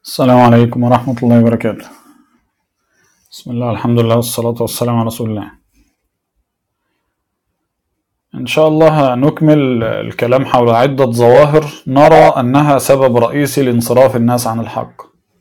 السلام عليكم ورحمة الله وبركاته بسم الله الحمد لله والصلاة والسلام على رسول الله إن شاء الله نكمل الكلام حول عدة ظواهر نرى أنها سبب رئيسي لانصراف الناس عن الحق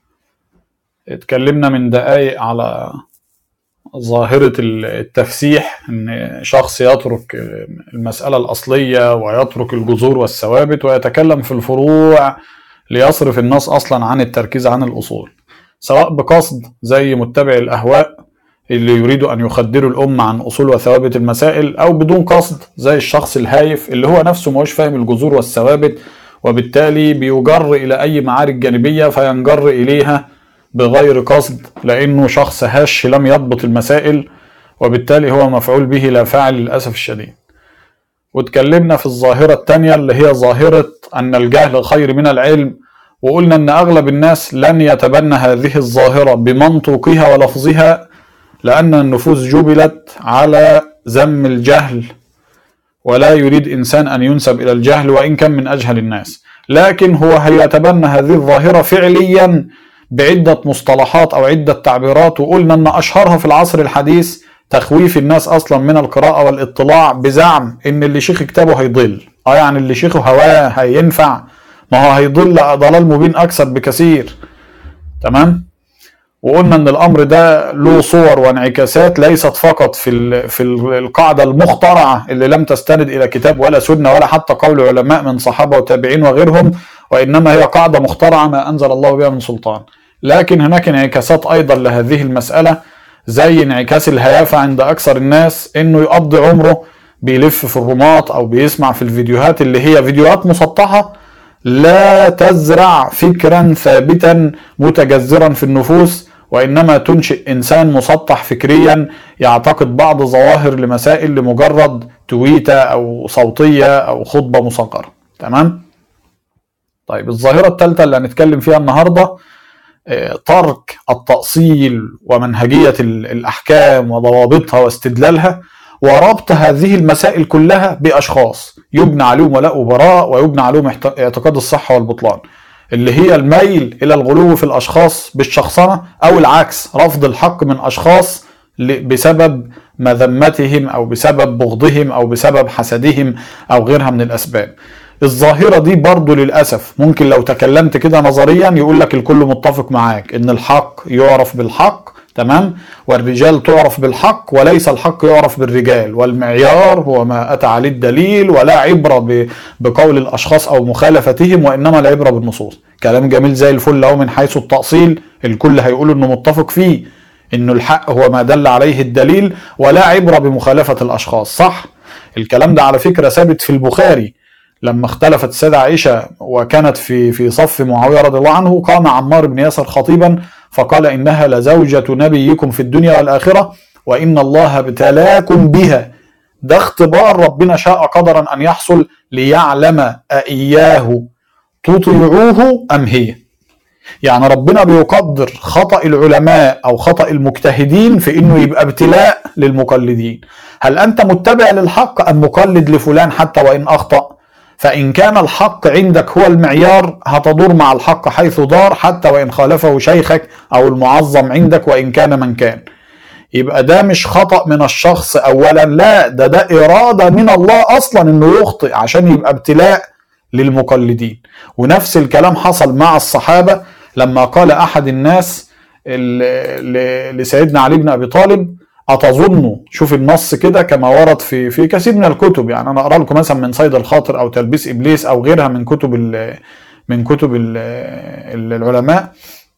اتكلمنا من دقايق على ظاهرة التفسيح إن شخص يترك المسألة الأصلية ويترك الجذور والثوابت ويتكلم في الفروع ليصرف الناس أصلا عن التركيز عن الأصول سواء بقصد زي متبع الأهواء اللي يريدوا أن يخدروا الأمة عن أصول وثوابت المسائل أو بدون قصد زي الشخص الهايف اللي هو نفسه مش فاهم الجذور والثوابت وبالتالي بيجر إلى أي معارك جانبية فينجر إليها بغير قصد لأنه شخص هاش لم يضبط المسائل وبالتالي هو مفعول به لا فاعل للأسف الشديد واتكلمنا في الظاهرة الثانية اللي هي ظاهرة أن الجهل خير من العلم وقلنا أن أغلب الناس لن يتبنى هذه الظاهرة بمنطوقها ولفظها لأن النفوس جبلت على ذم الجهل ولا يريد إنسان أن ينسب إلى الجهل وإن كان من أجهل الناس لكن هو هيتبنى هذه الظاهرة فعليا بعدة مصطلحات أو عدة تعبيرات وقلنا أن أشهرها في العصر الحديث تخويف الناس أصلا من القراءة والاطلاع بزعم إن اللي شيخ كتابه هيضل اه يعني اللي شيخه هواه هينفع ما هو هيضل ضلال مبين أكثر بكثير تمام وقلنا ان الامر ده له صور وانعكاسات ليست فقط في في القاعده المخترعه اللي لم تستند الى كتاب ولا سنه ولا حتى قول علماء من صحابه وتابعين وغيرهم وانما هي قاعده مخترعه ما انزل الله بها من سلطان لكن هناك انعكاسات ايضا لهذه المساله زي انعكاس الهيافه عند اكثر الناس انه يقضي عمره بيلف في الرماط او بيسمع في الفيديوهات اللي هي فيديوهات مسطحه لا تزرع فكرا ثابتا متجذرا في النفوس وانما تنشئ انسان مسطح فكريا يعتقد بعض ظواهر لمسائل لمجرد تويته او صوتيه او خطبه مصغره تمام طيب الظاهره الثالثه اللي هنتكلم فيها النهارده ترك التأصيل ومنهجية الأحكام وضوابطها واستدلالها وربط هذه المسائل كلها بأشخاص يبنى عليهم ولاء وبراء ويبنى عليهم اعتقاد الصحة والبطلان اللي هي الميل إلى الغلو في الأشخاص بالشخصنة أو العكس رفض الحق من أشخاص بسبب مذمتهم أو بسبب بغضهم أو بسبب حسدهم أو غيرها من الأسباب الظاهرة دي برضو للأسف ممكن لو تكلمت كده نظريا يقول لك الكل متفق معاك إن الحق يعرف بالحق تمام والرجال تعرف بالحق وليس الحق يعرف بالرجال والمعيار هو ما أتى عليه الدليل ولا عبرة بقول الأشخاص أو مخالفتهم وإنما العبرة بالنصوص كلام جميل زي الفل أهو من حيث التأصيل الكل هيقول إنه متفق فيه إنه الحق هو ما دل عليه الدليل ولا عبرة بمخالفة الأشخاص صح الكلام ده على فكرة ثابت في البخاري لما اختلفت السيدة عائشة وكانت في في صف معاوية رضي الله عنه قام عمار بن ياسر خطيبا فقال إنها لزوجة نبيكم في الدنيا والآخرة وإن الله ابتلاكم بها ده اختبار ربنا شاء قدرا أن يحصل ليعلم أإياه تطيعوه أم هي يعني ربنا بيقدر خطأ العلماء أو خطأ المجتهدين في إنه يبقى ابتلاء للمقلدين هل أنت متبع للحق أم مقلد لفلان حتى وإن أخطأ فإن كان الحق عندك هو المعيار هتدور مع الحق حيث دار حتى وإن خالفه شيخك أو المعظم عندك وإن كان من كان يبقى ده مش خطأ من الشخص أولا لا ده ده إرادة من الله أصلا إنه يخطئ عشان يبقى ابتلاء للمقلدين ونفس الكلام حصل مع الصحابة لما قال أحد الناس لسيدنا علي بن أبي طالب أتظن شوف النص كده كما ورد في في كثير من الكتب يعني أنا أقرأ لكم مثلا من صيد الخاطر أو تلبيس إبليس أو غيرها من كتب ال من كتب ال العلماء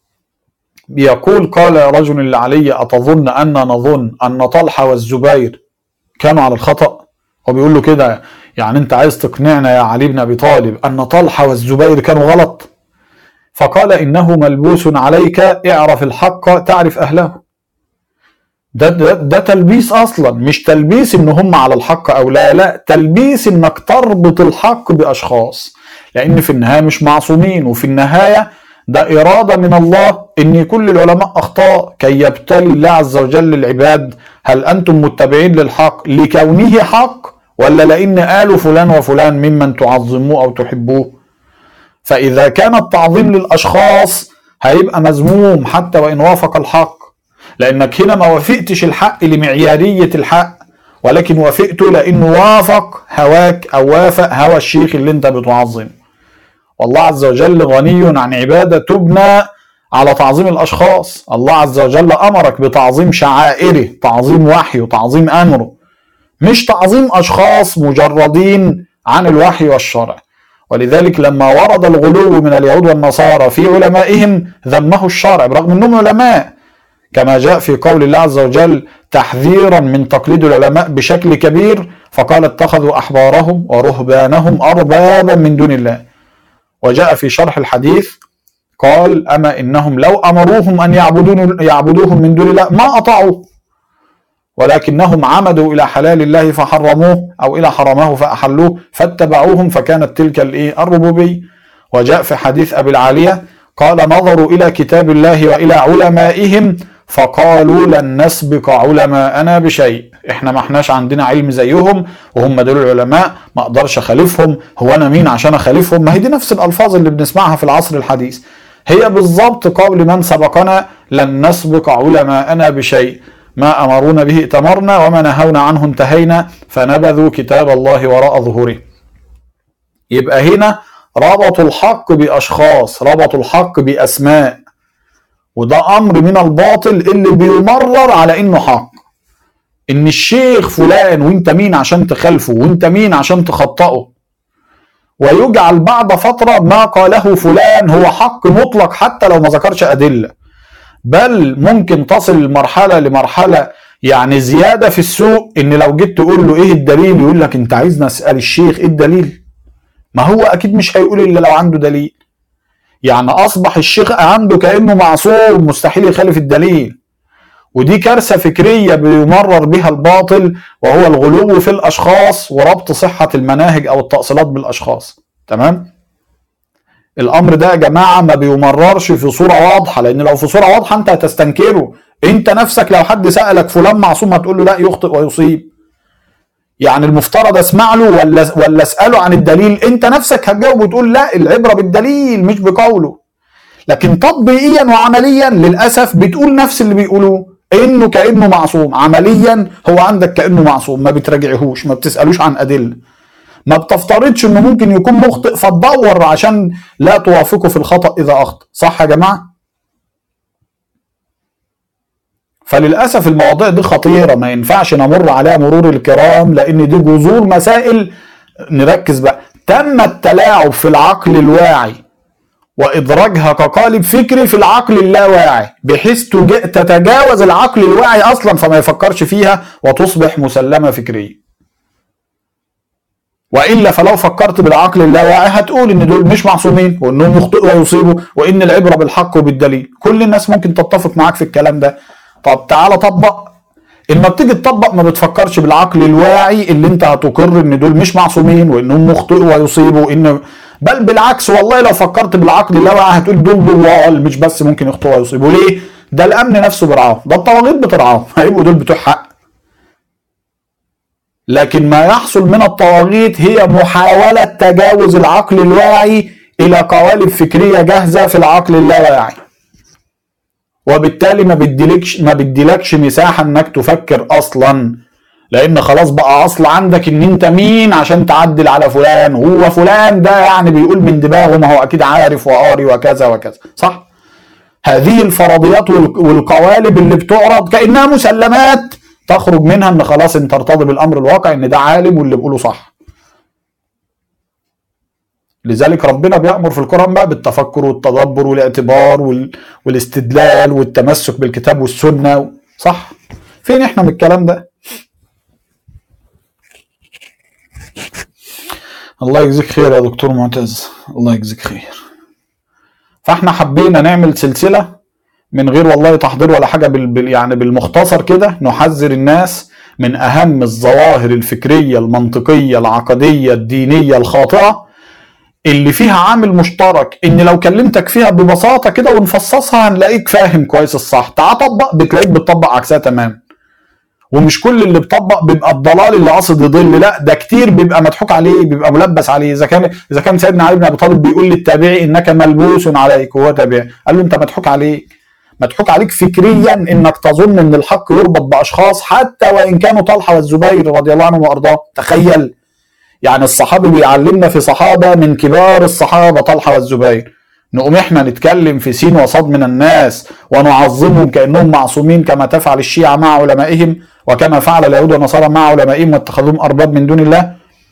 بيقول قال رجل لعلي أتظن أن نظن أن طلحة والزبير كانوا على الخطأ وبيقول له كده يعني أنت عايز تقنعنا يا علي بن أبي طالب أن طلحة والزبير كانوا غلط فقال إنه ملبوس عليك اعرف الحق تعرف أهله ده, ده ده تلبيس اصلا مش تلبيس ان هم على الحق او لا لا تلبيس انك تربط الحق باشخاص لان في النهايه مش معصومين وفي النهايه ده اراده من الله ان كل العلماء اخطاء كي يبتلي الله عز وجل العباد هل انتم متبعين للحق لكونه حق ولا لان قالوا فلان وفلان ممن تعظموه او تحبوه فاذا كان التعظيم للاشخاص هيبقى مذموم حتى وان وافق الحق لانك هنا ما وافقتش الحق لمعياريه الحق ولكن وافقته لانه وافق هواك او وافق هوى الشيخ اللي انت بتعظمه والله عز وجل غني عن عباده تبنى على تعظيم الاشخاص الله عز وجل امرك بتعظيم شعائره تعظيم وحيه تعظيم امره مش تعظيم اشخاص مجردين عن الوحي والشرع ولذلك لما ورد الغلو من اليهود والنصارى في علمائهم ذمه الشرع برغم انهم علماء كما جاء في قول الله عز وجل تحذيرا من تقليد العلماء بشكل كبير فقال اتخذوا احبارهم ورهبانهم اربابا من دون الله وجاء في شرح الحديث قال اما انهم لو امروهم ان يعبدون يعبدوهم من دون الله ما اطاعوا ولكنهم عمدوا الى حلال الله فحرموه او الى حرمه فاحلوه فاتبعوهم فكانت تلك الايه الربوبيه وجاء في حديث ابي العاليه قال نظروا الى كتاب الله والى علمائهم فقالوا لن نسبق علماءنا بشيء احنا ما احناش عندنا علم زيهم وهم دول العلماء ما اقدرش اخالفهم هو انا مين عشان اخالفهم ما هي دي نفس الالفاظ اللي بنسمعها في العصر الحديث هي بالضبط قول من سبقنا لن نسبق علماءنا بشيء ما امرونا به ائتمرنا وما نهونا عنه انتهينا فنبذوا كتاب الله وراء ظهوره يبقى هنا ربطوا الحق باشخاص ربطوا الحق باسماء وده امر من الباطل اللي بيمرر على انه حق ان الشيخ فلان وانت مين عشان تخالفه وانت مين عشان تخطئه ويجعل بعد فترة ما قاله فلان هو حق مطلق حتى لو ما ذكرش أدلة بل ممكن تصل المرحلة لمرحلة يعني زيادة في السوق إن لو جيت تقول له إيه الدليل يقول لك أنت عايزني أسأل الشيخ إيه الدليل ما هو أكيد مش هيقول إلا لو عنده دليل يعني أصبح الشيخ عنده كأنه معصوم مستحيل يخالف الدليل ودي كارثة فكرية بيمرر بها الباطل وهو الغلو في الأشخاص وربط صحة المناهج أو التأصيلات بالأشخاص تمام؟ الأمر ده يا جماعة ما بيمررش في صورة واضحة لأن لو في صورة واضحة أنت هتستنكره أنت نفسك لو حد سألك فلان معصوم هتقول له لا يخطئ ويصيب يعني المفترض اسمع له ولا ولا اساله عن الدليل انت نفسك هتجاوب وتقول لا العبره بالدليل مش بقوله لكن تطبيقيا وعمليا للاسف بتقول نفس اللي بيقولوه انه كانه معصوم عمليا هو عندك كانه معصوم ما بتراجعهوش ما بتسالوش عن ادله ما بتفترضش انه ممكن يكون مخطئ فتدور عشان لا توافقه في الخطا اذا اخطا صح يا جماعه فللاسف المواضيع دي خطيره ما ينفعش نمر عليها مرور الكرام لان دي جذور مسائل نركز بقى تم التلاعب في العقل الواعي وادراجها كقالب فكري في العقل اللاواعي بحيث تتجاوز العقل الواعي اصلا فما يفكرش فيها وتصبح مسلمه فكريه والا فلو فكرت بالعقل اللاواعي هتقول ان دول مش معصومين وانهم يخطئوا ويصيبوا وان العبره بالحق وبالدليل كل الناس ممكن تتفق معاك في الكلام ده طب تعالى طبق لما بتيجي تطبق ما بتفكرش بالعقل الواعي اللي انت هتقر ان دول مش معصومين وانهم مخطئوا ويصيبوا ان بل بالعكس والله لو فكرت بالعقل اللاواعي هتقول دول ضلال مش بس ممكن يخطئوا ويصيبوا ليه؟ ده الامن نفسه بيرعاهم ده الطواغيت بترعاهم هيبقوا دول بتوع حق لكن ما يحصل من الطواغيت هي محاولة تجاوز العقل الواعي إلى قوالب فكرية جاهزة في العقل اللاواعي وبالتالي ما بديلكش ما بديلكش مساحه انك تفكر اصلا لان خلاص بقى اصل عندك ان انت مين عشان تعدل على فلان هو فلان ده يعني بيقول من دماغه ما هو اكيد عارف وقاري وكذا وكذا صح هذه الفرضيات والقوالب اللي بتعرض كانها مسلمات تخرج منها ان خلاص انت ترتضي بالامر الواقع ان ده عالم واللي بيقوله صح لذلك ربنا بيأمر في القرآن بقى بالتفكر والتدبر والاعتبار وال... والاستدلال والتمسك بالكتاب والسنة صح فين احنا من الكلام ده الله يجزيك خير يا دكتور معتز الله يجزيك خير فاحنا حبينا نعمل سلسلة من غير والله تحضير ولا حاجة بال... يعني بالمختصر كده نحذر الناس من أهم الظواهر الفكرية المنطقية العقدية الدينية الخاطئة اللي فيها عامل مشترك ان لو كلمتك فيها ببساطه كده ونفصصها هنلاقيك فاهم كويس الصح تعال طبق بتلاقيك بتطبق عكسها تمام ومش كل اللي بيطبق بيبقى الضلال اللي قاصد يضل لا ده كتير بيبقى مضحوك عليه بيبقى ملبس عليه اذا كان اذا كان سيدنا علي بن ابي طالب بيقول للتابعي انك ملبوس عليك وهو تابعي قال له انت مضحوك عليك مضحوك عليك فكريا انك تظن ان الحق يربط باشخاص حتى وان كانوا طلحه والزبير رضي الله عنهم وارضاهم تخيل يعني الصحابي بيعلمنا في صحابه من كبار الصحابه طلحه والزبير نقوم احنا نتكلم في سين وصاد من الناس ونعظمهم كانهم معصومين كما تفعل الشيعه مع علمائهم وكما فعل اليهود والنصارى مع علمائهم واتخذوهم ارباب من دون الله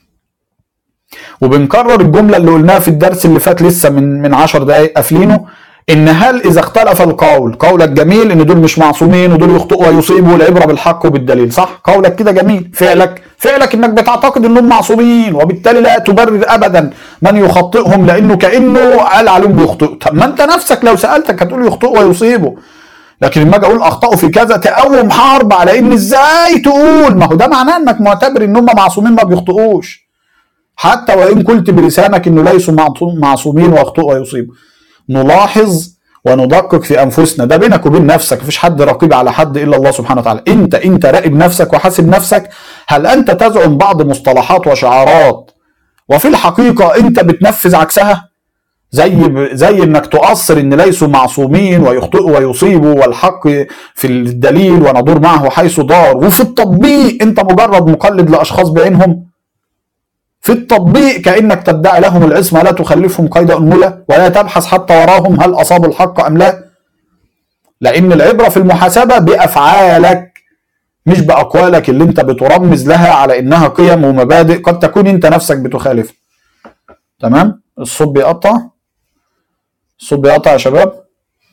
وبنكرر الجمله اللي قلناها في الدرس اللي فات لسه من من 10 دقائق قافلينه ان هل اذا اختلف القول قولك جميل ان دول مش معصومين ودول يخطئوا ويصيبوا العبره بالحق وبالدليل صح قولك كده جميل فعلك فعلك انك بتعتقد انهم معصومين وبالتالي لا تبرر ابدا من يخطئهم لانه كانه قال عليهم بيخطئوا طب ما انت نفسك لو سالتك هتقول يخطئوا ويصيبوا لكن لما اجي اقول اخطاوا في كذا تقوم حرب على ان ازاي تقول ما هو ده معناه انك معتبر ان هم معصومين ما بيخطئوش حتى وان قلت بلسانك انه ليسوا معصومين ويخطئوا ويصيبوا نلاحظ وندقق في انفسنا ده بينك وبين نفسك مفيش حد رقيب على حد الا الله سبحانه وتعالى انت انت راقب نفسك وحاسب نفسك هل انت تزعم بعض مصطلحات وشعارات وفي الحقيقه انت بتنفذ عكسها زي زي انك تؤثر ان ليسوا معصومين ويخطئوا ويصيبوا والحق في الدليل وندور معه حيث دار وفي التطبيق انت مجرد مقلد لاشخاص بعينهم في التطبيق كانك تدعي لهم العصمه لا تخلفهم قيد انمله ولا تبحث حتى وراهم هل اصابوا الحق ام لا لان العبره في المحاسبه بافعالك مش باقوالك اللي انت بترمز لها على انها قيم ومبادئ قد تكون انت نفسك بتخالف تمام الصوت بيقطع الصوت بيقطع يا شباب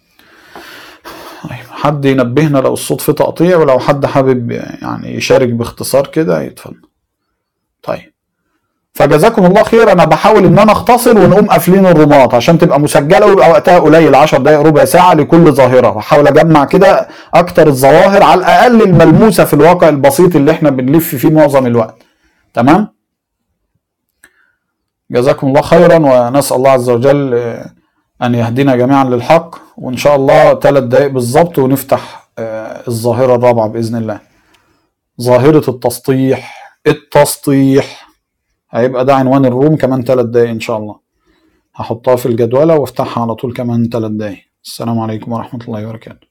طيب حد ينبهنا لو الصوت فيه تقطيع ولو حد حابب يعني يشارك باختصار كده يتفضل طيب فجزاكم الله خير انا بحاول ان انا اختصر ونقوم قافلين الرماط عشان تبقى مسجله ويبقى وقتها قليل 10 دقائق ربع ساعه لكل ظاهره بحاول اجمع كده اكتر الظواهر على الاقل الملموسه في الواقع البسيط اللي احنا بنلف فيه معظم الوقت تمام جزاكم الله خيرا ونسال الله عز وجل ان يهدينا جميعا للحق وان شاء الله ثلاث دقائق بالظبط ونفتح الظاهره الرابعه باذن الله ظاهره التسطيح التسطيح هيبقى ده عنوان الروم كمان ثلاث دقايق ان شاء الله هحطها في الجدولة وافتحها على طول كمان ثلاث دقايق السلام عليكم ورحمة الله وبركاته